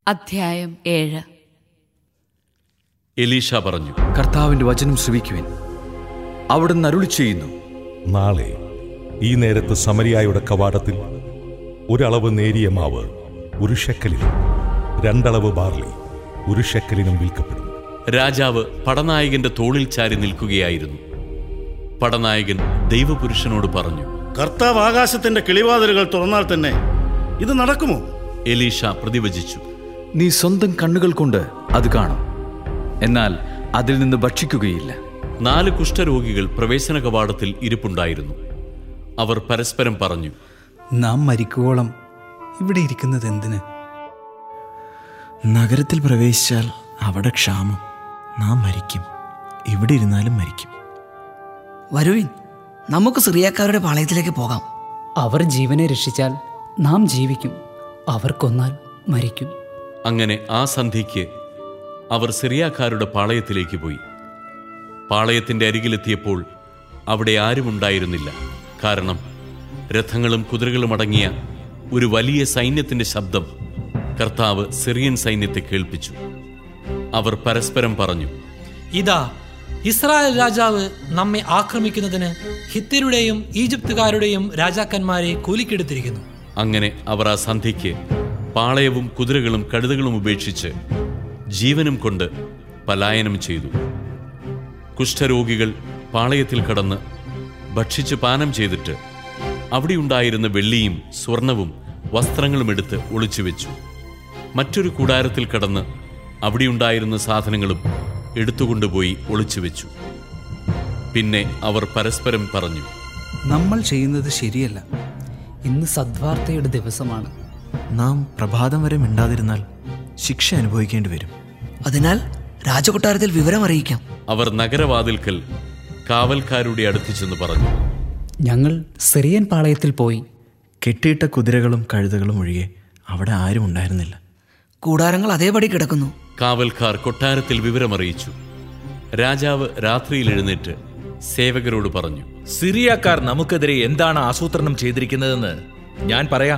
അധ്യായം ഏഴ് എലീഷ പറഞ്ഞു കർത്താവിന്റെ വചനം ശ്രവിക്കുവിൻ അവിടുന്ന് അരുളി ചെയ്യുന്നു നാളെ ഈ നേരത്ത് സമരിയായുടെ കവാടത്തിൽ ഒരളവ് നേരിയ മാവ് ഒരു ഷെക്കലിനും രണ്ടളവ് ബാർലി ഒരു ഷെക്കലിനും വിൽക്കപ്പെടും രാജാവ് പടനായകന്റെ തോളിൽ ചാരി നിൽക്കുകയായിരുന്നു പടനായകൻ ദൈവപുരുഷനോട് പറഞ്ഞു കർത്താവ് ആകാശത്തിന്റെ കിളിവാതിലുകൾ തുറന്നാൽ തന്നെ ഇത് നടക്കുമോ എലീഷ പ്രതിവചിച്ചു നീ സ്വന്തം കണ്ണുകൾ കൊണ്ട് അത് കാണും എന്നാൽ അതിൽ നിന്ന് ഭക്ഷിക്കുകയില്ല നാല് കുഷ്ഠരോഗികൾ പ്രവേശന കവാടത്തിൽ ഇരിപ്പുണ്ടായിരുന്നു അവർ പരസ്പരം പറഞ്ഞു നാം മരിക്കുവോളം ഇവിടെ ഇരിക്കുന്നത് എന്തിന് നഗരത്തിൽ പ്രവേശിച്ചാൽ അവിടെ ക്ഷാമം നാം മരിക്കും ഇവിടെ ഇരുന്നാലും മരിക്കും വരുവിൻ നമുക്ക് സിറിയക്കാരുടെ പാളയത്തിലേക്ക് പോകാം അവർ ജീവനെ രക്ഷിച്ചാൽ നാം ജീവിക്കും അവർ കൊന്നാൽ മരിക്കും അങ്ങനെ ആ സന്ധ്യയ്ക്ക് അവർ സിറിയാക്കാരുടെ പാളയത്തിലേക്ക് പോയി പാളയത്തിന്റെ അരികിലെത്തിയപ്പോൾ അവിടെ ആരുമുണ്ടായിരുന്നില്ല കാരണം രഥങ്ങളും കുതിരകളും അടങ്ങിയ ഒരു വലിയ സൈന്യത്തിന്റെ ശബ്ദം കർത്താവ് സിറിയൻ സൈന്യത്തെ കേൾപ്പിച്ചു അവർ പരസ്പരം പറഞ്ഞു ഇതാ ഇസ്രായേൽ രാജാവ് നമ്മെ ആക്രമിക്കുന്നതിന് ഹിത്യരുടെയും ഈജിപ്തുകാരുടെയും രാജാക്കന്മാരെ കൂലിക്കെടുത്തിരിക്കുന്നു അങ്ങനെ അവർ ആ സന്ധ്യയ്ക്ക് പാളയവും കുതിരകളും കഴുതകളും ഉപേക്ഷിച്ച് ജീവനും കൊണ്ട് പലായനം ചെയ്തു കുഷ്ഠരോഗികൾ പാളയത്തിൽ കടന്ന് ഭക്ഷിച്ച് പാനം ചെയ്തിട്ട് അവിടെയുണ്ടായിരുന്ന വെള്ളിയും സ്വർണവും വസ്ത്രങ്ങളും എടുത്ത് ഒളിച്ചുവെച്ചു മറ്റൊരു കൂടാരത്തിൽ കടന്ന് അവിടെയുണ്ടായിരുന്ന സാധനങ്ങളും എടുത്തുകൊണ്ടുപോയി ഒളിച്ചുവെച്ചു പിന്നെ അവർ പരസ്പരം പറഞ്ഞു നമ്മൾ ചെയ്യുന്നത് ശരിയല്ല ഇന്ന് സദ്വാർത്തയുടെ ദിവസമാണ് നാം പ്രഭാതം വരെ മിണ്ടാതിരുന്നാൽ ശിക്ഷ അനുഭവിക്കേണ്ടി വരും അതിനാൽ രാജകൊട്ടാരത്തിൽ വിവരം അറിയിക്കാം അവർ നഗരവാതിൽക്കൽ കാവൽക്കാരുടെ അടുത്ത് ചെന്ന് പറഞ്ഞു ഞങ്ങൾ സിറിയൻ പാളയത്തിൽ പോയി കെട്ടിയിട്ട കുതിരകളും കഴുതകളും ഒഴികെ അവിടെ ആരും ഉണ്ടായിരുന്നില്ല കൂടാരങ്ങൾ അതേപടി കിടക്കുന്നു കാവൽക്കാർ കൊട്ടാരത്തിൽ വിവരമറിയിച്ചു രാജാവ് രാത്രിയിൽ എഴുന്നേറ്റ് സേവകരോട് പറഞ്ഞു സിറിയക്കാർ നമുക്കെതിരെ എന്താണ് ആസൂത്രണം ചെയ്തിരിക്കുന്നതെന്ന് ഞാൻ പറയാം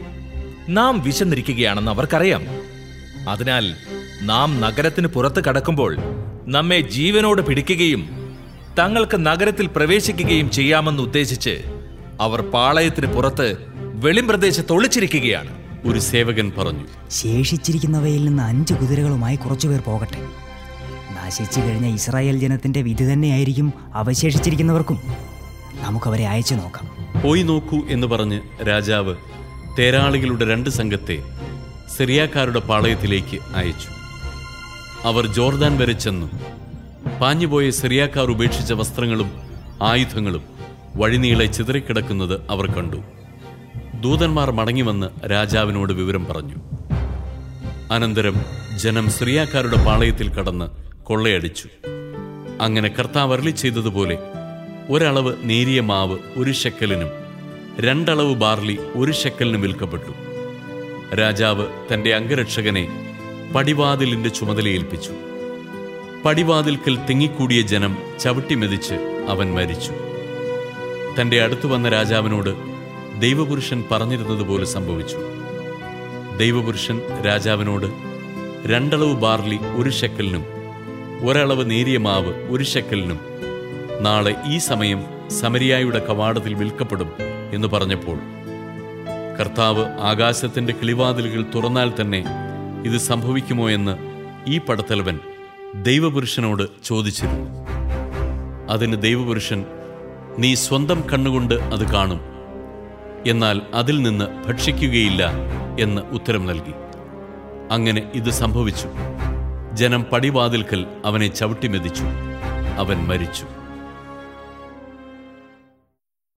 നാം വിശന്നിരിക്കുകയാണെന്ന് അവർക്കറിയാം അതിനാൽ നാം നഗരത്തിന് പുറത്ത് കടക്കുമ്പോൾ നമ്മെ ജീവനോട് പിടിക്കുകയും തങ്ങൾക്ക് നഗരത്തിൽ പ്രവേശിക്കുകയും ചെയ്യാമെന്ന് ഉദ്ദേശിച്ച് അവർ പാളയത്തിന് പുറത്ത് വെളിമ്പ്രദേശത്ത് ഒളിച്ചിരിക്കുകയാണ് ഒരു സേവകൻ പറഞ്ഞു ശേഷിച്ചിരിക്കുന്നവയിൽ നിന്ന് അഞ്ച് കുതിരകളുമായി കുറച്ചുപേർ പോകട്ടെ നശിച്ചു കഴിഞ്ഞ ഇസ്രായേൽ ജനത്തിന്റെ വിധി തന്നെയായിരിക്കും അവശേഷിച്ചിരിക്കുന്നവർക്കും നമുക്കവരെ അയച്ചു നോക്കാം പോയി നോക്കൂ എന്ന് പറഞ്ഞ് രാജാവ് തേരാളികളുടെ രണ്ട് സംഘത്തെ സിറിയാക്കാരുടെ പാളയത്തിലേക്ക് അയച്ചു അവർ ജോർദാൻ വരെ ചെന്നു പാഞ്ഞുപോയ സിറിയാക്കാർ ഉപേക്ഷിച്ച വസ്ത്രങ്ങളും ആയുധങ്ങളും വഴിനീളെ ചിതറിക്കിടക്കുന്നത് അവർ കണ്ടു ദൂതന്മാർ മടങ്ങിവന്ന് രാജാവിനോട് വിവരം പറഞ്ഞു അനന്തരം ജനം സിറിയാക്കാരുടെ പാളയത്തിൽ കടന്ന് കൊള്ളയടിച്ചു അങ്ങനെ കർത്താവ് അരളി ചെയ്തതുപോലെ ഒരളവ് നേരിയ മാവ് ഒരു ഷെക്കലിനും രണ്ടളവ് ബാർലി ഒരു ഷെക്കലിനും വിൽക്കപ്പെട്ടു രാജാവ് തന്റെ അംഗരക്ഷകനെ പടിവാതിലിന്റെ ചുമതലയേൽപ്പിച്ചു പടിവാതിൽക്കൽ തിങ്ങിക്കൂടിയ ജനം ചവിട്ടിമെതിച്ച് അവൻ മരിച്ചു തന്റെ അടുത്തു വന്ന രാജാവിനോട് ദൈവപുരുഷൻ പറഞ്ഞിരുന്നതുപോലെ സംഭവിച്ചു ദൈവപുരുഷൻ രാജാവിനോട് രണ്ടളവ് ബാർലി ഒരു ഷെക്കലിനും ഒരളവ് നേരിയ മാവ് ഒരു ഷെക്കലിനും നാളെ ഈ സമയം സമരിയായുടെ കവാടത്തിൽ വിൽക്കപ്പെടും എന്ന് പറഞ്ഞപ്പോൾ കർത്താവ് ആകാശത്തിന്റെ കിളിവാതിലുകൾ തുറന്നാൽ തന്നെ ഇത് സംഭവിക്കുമോ എന്ന് ഈ പടത്തലവൻ ദൈവപുരുഷനോട് ചോദിച്ചിരുന്നു അതിന് ദൈവപുരുഷൻ നീ സ്വന്തം കണ്ണുകൊണ്ട് അത് കാണും എന്നാൽ അതിൽ നിന്ന് ഭക്ഷിക്കുകയില്ല എന്ന് ഉത്തരം നൽകി അങ്ങനെ ഇത് സംഭവിച്ചു ജനം പടിവാതിൽക്കൽ അവനെ ചവിട്ടിമെതിച്ചു അവൻ മരിച്ചു